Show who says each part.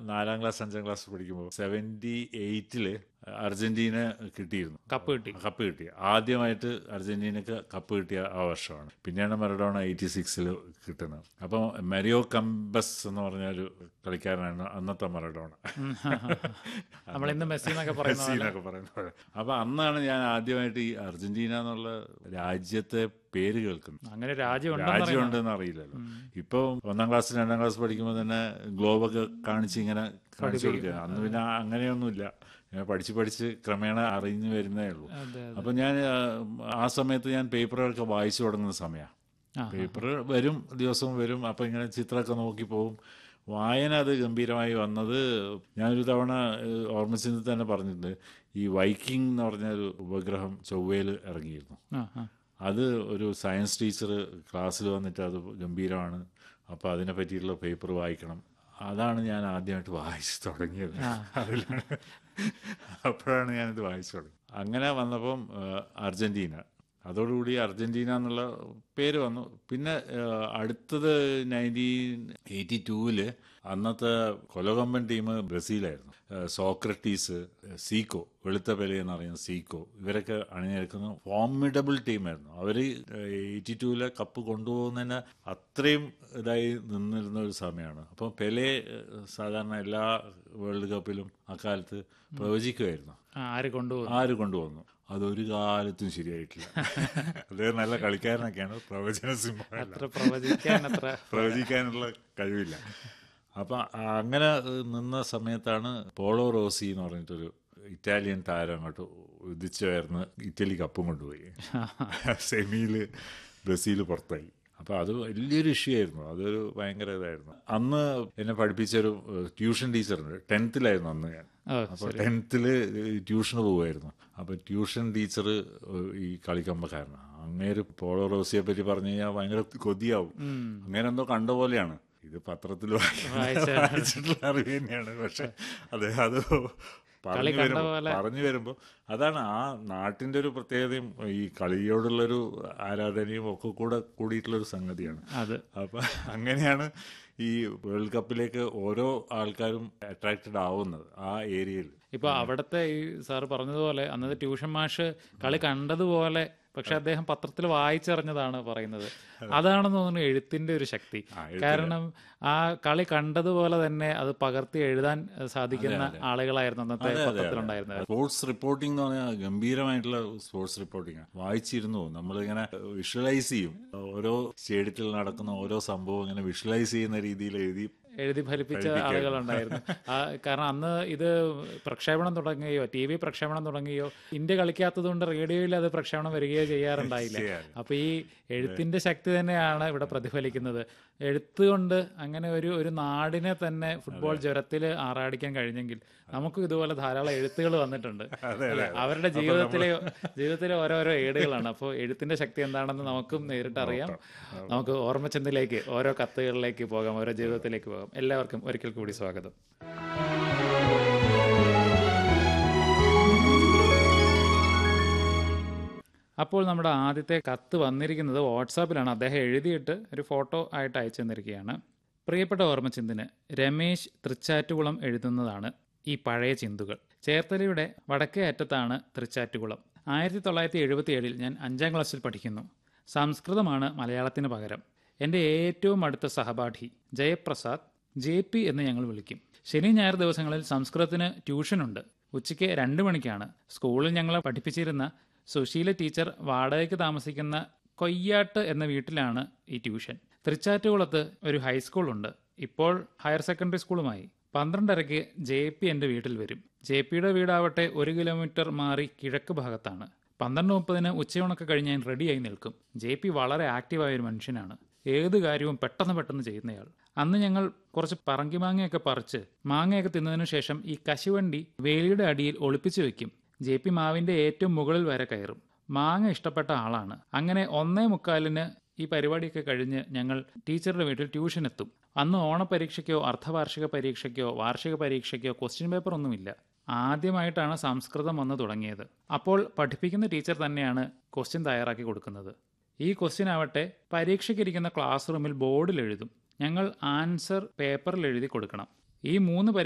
Speaker 1: നാലാം ക്ലാസ് അഞ്ചാം ക്ലാസ് പഠിക്കുമ്പോൾ സെവൻറ്റി എയ്റ്റില് അർജന്റീന കിട്ടിയിരുന്നു
Speaker 2: കപ്പ് കിട്ടി
Speaker 1: കപ്പ് കിട്ടി ആദ്യമായിട്ട് അർജന്റീനക്ക് കപ്പ് കിട്ടിയ ആ വർഷമാണ് പിന്നെയാണ് മറഡോണ എയ്റ്റി സിക്സിൽ കിട്ടുന്നത് അപ്പം മെരിയോ കമ്പസ് എന്ന് പറഞ്ഞ ഒരു കളിക്കാരനാണ് അന്നത്തെ മറഡോണ
Speaker 2: നമ്മൾ ഇന്ന് മെസ്സി എന്നൊക്കെ പറയുന്ന
Speaker 1: മെസ്സി എന്നൊക്കെ പറയുന്ന പോലെ അപ്പൊ അന്നാണ് ഞാൻ ആദ്യമായിട്ട് ഈ അർജന്റീന എന്നുള്ള രാജ്യത്തെ പേര് കേൾക്കുന്നത്
Speaker 2: അങ്ങനെ രാജ്യം ഉണ്ടെന്ന്
Speaker 1: രാജ്യം ഉണ്ടെന്ന് അറിയില്ലല്ലോ ഇപ്പൊ ഒന്നാം ക്ലാസ് രണ്ടാം ക്ലാസ് പഠിക്കുമ്പോൾ തന്നെ ഗ്ലോബൊക്കെ കാണിച്ച് ഇങ്ങനെ കാണിച്ചു കൊടുക്കുക അന്ന് പിന്നെ അങ്ങനെയൊന്നുമില്ല ഇങ്ങനെ പഠിച്ച് പഠിച്ച് ക്രമേണ അറിഞ്ഞു വരുന്നേ ഉള്ളൂ
Speaker 2: അതെ
Speaker 1: അപ്പൊ ഞാൻ ആ, ആ സമയത്ത് ഞാൻ പേപ്പറുകളൊക്കെ വായിച്ചു തുടങ്ങുന്ന സമയമാണ്
Speaker 2: ആ,
Speaker 1: പേപ്പർ വരും ദിവസവും വരും അപ്പം ഇങ്ങനെ ചിത്രമൊക്കെ നോക്കി പോകും വായന അത് ഗംഭീരമായി വന്നത് ഞാനൊരു തവണ ഏഹ്, ഓർമ്മിച്ചത് തന്നെ പറഞ്ഞിട്ടുണ്ട് ഈ വൈക്കിംഗ് എന്ന് പറഞ്ഞ ഒരു ഉപഗ്രഹം ചൊവ്വയിൽ ഇറങ്ങിയിരുന്നു
Speaker 2: ആ, ആ.
Speaker 1: അത് ഒരു സയൻസ് ടീച്ചർ ക്ലാസ്സിൽ വന്നിട്ട് അത് ഗംഭീരമാണ് അപ്പോൾ അതിനെ പറ്റിയിട്ടുള്ള പേപ്പർ വായിക്കണം അതാണ് ഞാൻ ആദ്യമായിട്ട് വായിച്ചു തുടങ്ങിയത് അതിലാണ് അപ്പോഴാണ് ഞാനിത് വായിച്ചു തുടങ്ങി അങ്ങനെ വന്നപ്പം ആ, അർജന്റീന അതോടുകൂടി അർജന്റീന എന്നുള്ള പേര് വന്നു പിന്നെ ആ, അടുത്തത് നയൻറ്റീൻ എയ്റ്റി ടൂവില് അന്നത്തെ കൊലകൊമ്പൻ ടീം ബ്രസീലായിരുന്നു ആ, സോക്രട്ടീസ് സീക്കോ വെളുത്ത പെലെ എന്ന് പറയുന്ന സീക്കോ ഇവരൊക്കെ അണിനിരക്കുന്ന ഫോമിഡബിൾ ടീമായിരുന്നു അവർ എയ്റ്റി ടൂവിലെ കപ്പ് കൊണ്ടുപോകുന്നതിന് അത്രയും ഇതായി നിന്നിരുന്ന ഒരു സമയമാണ് അപ്പം പെലെ ഏഹ്, സാധാരണ എല്ലാ വേൾഡ് കപ്പിലും അക്കാലത്ത് പ്രവചിക്കുമായിരുന്നു
Speaker 2: ആ, ആര് കൊണ്ടുപോകും
Speaker 1: ആര് കൊണ്ടുവന്നു അതൊരു കാലത്തും ശരിയായിട്ടില്ല അദ്ദേഹം നല്ല കളിക്കാരനൊക്കെയാണ് പ്രവചന സിംഹമല്ല
Speaker 2: അത്ര പ്രവചിക്കാൻ അത്ര
Speaker 1: പ്രവചിക്കാനുള്ള കഴിവില്ല അപ്പം അങ്ങനെ ഏഹ്, നിന്ന സമയത്താണ് പോളോ റോസി എന്ന് പറഞ്ഞിട്ടൊരു ഇറ്റാലിയൻ താരം അങ്ങോട്ട് ഉദിച്ചുയർന്ന് ഇറ്റലി കപ്പും കൊണ്ടുപോയി സെമിയിൽ ബ്രസീൽ പുറത്തായി അപ്പോൾ അത് വലിയൊരു ഇഷ്യൂ ആയിരുന്നു അതൊരു ഭയങ്കര ഇതായിരുന്നു അന്ന് എന്നെ പഠിപ്പിച്ചൊരു ഏഹ്, ട്യൂഷൻ ടീച്ചറുണ്ട് ടെൻത്തിലായിരുന്നു അന്ന് ഞാൻ
Speaker 2: ഓ,
Speaker 1: അപ്പോൾ ടെൻത്തില് ട്യൂഷന് പോവായിരുന്നു അപ്പോൾ ട്യൂഷൻ ടീച്ചർ ഈ കളിക്കമ്പക്കാരനാണ് അങ്ങേര് പോളോ റോസിയെ പറ്റി പറഞ്ഞു കഴിഞ്ഞാൽ ഭയങ്കര കൊതിയാവും അങ്ങനെ എന്തോ കണ്ട പോലെയാണ് ഇത് പത്രത്തിൽ
Speaker 2: വായിച്ച-
Speaker 1: വായിച്ചിട്ടുള്ള അറിവ് തന്നെയാണ് പക്ഷെ അദ്ദേഹം അത് പറഞ്ഞു
Speaker 2: കണ്ട
Speaker 1: വരുമ്പോൾ
Speaker 2: പോലെ.
Speaker 1: പറഞ്ഞു വരുമ്പോൾ അതാണ് ആ നാട്ടിന്റെ ഒരു പ്രത്യേകതയും ഈ കളിയോടുള്ളൊരു ആരാധനയും ഒക്കെ കൂടെ കൂടിയിട്ടുള്ളൊരു സംഗതിയാണ്
Speaker 2: അത്
Speaker 1: അപ്പൊ അങ്ങനെയാണ് ഈ വേൾഡ് കപ്പിലേക്ക് ഓരോ ആൾക്കാരും അട്രാക്റ്റഡ് ആവുന്നത് ആ ഏരിയയിൽ
Speaker 2: ഇപ്പൊ അവിടുത്തെ ഈ സാർ പറഞ്ഞതുപോലെ അന്നത്തെ ട്യൂഷൻ മാഷ് കളി കണ്ടതുപോലെ പക്ഷെ അദ്ദേഹം പത്രത്തിൽ വായിച്ചറിഞ്ഞതാണ് പറയുന്നത് അതാണെന്ന് തോന്നുന്നു എഴുത്തിന്റെ ഒരു ശക്തി കാരണം ആ കളി കണ്ടതുപോലെ തന്നെ അത് പകർത്തി എഴുതാൻ ഏഹ്, സാധിക്കുന്ന ആളുകളായിരുന്നു അന്നത്തെ പത്രത്തിലുണ്ടായിരുന്നത്
Speaker 1: സ്പോർട്സ് റിപ്പോർട്ടിംഗ് എന്ന് പറഞ്ഞാൽ ഗംഭീരമായിട്ടുള്ള സ്പോർട്സ് റിപ്പോർട്ടിംഗ് നമ്മളിങ്ങനെ നമ്മളിങ്ങനെ വിഷ്വലൈസ് ചെയ്യും ഓരോ സ്റ്റേഡിയത്തിൽ നടക്കുന്ന ഓരോ സംഭവം ഇങ്ങനെ വിഷ്വലൈസ് ചെയ്യുന്ന രീതിയിൽ എഴുതി
Speaker 2: എഴുതി ഫലിപ്പിച്ച ആളുകളുണ്ടായിരുന്നു ആ, കാരണം അന്ന് ഇത് പ്രക്ഷേപണം തുടങ്ങുകയോ ടി വി പ്രക്ഷേപണം തുടങ്ങുകയോ ഇന്ത്യ കളിക്കാത്തത് കൊണ്ട് റേഡിയോയിൽ അത് പ്രക്ഷേപണം വരികയോ ചെയ്യാറുണ്ടായില്ല അപ്പൊ ഈ എഴുത്തിന്റെ ശക്തി തന്നെയാണ് ഇവിടെ പ്രതിഫലിക്കുന്നത് എഴുത്ത് കൊണ്ട് അങ്ങനെ ഒരു ഒരു നാടിനെ തന്നെ ഫുട്ബോൾ ജ്വരത്തിൽ ആറാടിക്കാൻ കഴിഞ്ഞെങ്കിൽ നമുക്കും ഇതുപോലെ ധാരാളം എഴുത്തുകൾ വന്നിട്ടുണ്ട് അല്ലേ? അവരുടെ ജീവിതത്തിലെ ജീവിതത്തിലെ ഓരോരോ ഏടുകളാണ് അപ്പോൾ എഴുത്തിന്റെ ശക്തി എന്താണെന്ന് നമുക്കും നേരിട്ട് അറിയാം നമുക്ക് ഓർമ്മച്ചന്തിലേക്ക് ഓരോ കത്തുകളിലേക്ക് പോകാം ഓരോ ജീവിതത്തിലേക്ക് പോകാം എല്ലാവർക്കും ഒരിക്കൽ കൂടി സ്വാഗതം അപ്പോൾ നമ്മുടെ ആദ്യത്തെ കത്ത് വന്നിരിക്കുന്നത് വാട്സാപ്പിലാണ് അദ്ദേഹം എഴുതിയിട്ട് ഒരു ഫോട്ടോ ആയിട്ട് അയച്ചു തന്നിരിക്കുകയാണ് പ്രിയപ്പെട്ട ഓർമ്മച്ചിന്തിന് രമേശ് തൃച്ചാറ്റുകുളം എഴുതുന്നതാണ് ഈ പഴയ ചിന്തുകൾ ചേർത്തലയുടെ വടക്കേ അറ്റത്താണ് തൃച്ചാറ്റുകുളം ആയിരത്തി തൊള്ളായിരത്തി എഴുപത്തി ഏഴിൽ ഞാൻ അഞ്ചാം ക്ലാസ്സിൽ പഠിക്കുന്നു സംസ്കൃതമാണ് മലയാളത്തിന് പകരം എൻ്റെ ഏറ്റവും അടുത്ത സഹപാഠി ജയപ്രസാദ് ജെ പി എന്ന് ഞങ്ങൾ വിളിക്കും ശനി ഞായർ ദിവസങ്ങളിൽ സംസ്കൃതത്തിന് ട്യൂഷനുണ്ട് ഉച്ചയ്ക്ക് രണ്ട് മണിക്കാണ് സ്കൂളിൽ ഞങ്ങളെ പഠിപ്പിച്ചിരുന്ന സുശീല ടീച്ചർ വാടകയ്ക്ക് താമസിക്കുന്ന കൊയ്യാട്ട് എന്ന വീട്ടിലാണ് ഈ ട്യൂഷൻ തൃച്ചാറ്റുകുളത്ത് ഒരു ഹൈസ്കൂളുണ്ട് ഇപ്പോൾ ഹയർ സെക്കൻഡറി സ്കൂളുമായി പന്ത്രണ്ടരയ്ക്ക് ജെ പി എൻ്റെ വീട്ടിൽ വരും ജെ പിയുടെ വീടാവട്ടെ ഒരു കിലോമീറ്റർ മാറി കിഴക്ക് ഭാഗത്താണ് പന്ത്രണ്ട് മുപ്പതിന് ഉച്ചയൂണൊക്കെ കഴിഞ്ഞ് ഞാൻ റെഡിയായി നിൽക്കും ജെ പി വളരെ ആക്റ്റീവായ ഒരു മനുഷ്യനാണ് ഏത് കാര്യവും പെട്ടെന്ന് പെട്ടെന്ന് ചെയ്യുന്നയാൾ അന്ന് ഞങ്ങൾ കുറച്ച് പറങ്കി മാങ്ങയൊക്കെ പറിച്ച് മാങ്ങയൊക്കെ തിന്നതിനു ശേഷം ഈ കശുവണ്ടി വേലിയുടെ അടിയിൽ ഒളിപ്പിച്ചു വെക്കും ജെ പി മാവിന്റെ ഏറ്റവും മുകളിൽ വരെ കയറും മാങ്ങ ഇഷ്ടപ്പെട്ട ആളാണ് അങ്ങനെ ഒന്നേ മുക്കാലിന് ഈ പരിപാടിയൊക്കെ കഴിഞ്ഞ് ഞങ്ങൾ ടീച്ചറുടെ വീട്ടിൽ ട്യൂഷൻ എത്തും അന്ന് ഓണപരീക്ഷയ്ക്കോ അർദ്ധവാർഷിക പരീക്ഷയ്ക്കോ വാർഷിക പരീക്ഷയ്ക്കോ ക്വസ്റ്റ്യൻ പേപ്പർ ഒന്നുമില്ല ആദ്യമായിട്ടാണ് സംസ്കൃതം വന്ന് തുടങ്ങിയത് അപ്പോൾ പഠിപ്പിക്കുന്ന ടീച്ചർ തന്നെയാണ് ക്വസ്റ്റ്യൻ തയ്യാറാക്കി കൊടുക്കുന്നത് ഈ ക്വസ്റ്റ്യൻ ആവട്ടെ പരീക്ഷയ്ക്കിരിക്കുന്ന ക്ലാസ് റൂമിൽ ബോർഡിൽ എഴുതും ഞങ്ങൾ ആൻസർ പേപ്പറിൽ എഴുതി കൊടുക്കണം ഈ മൂന്ന്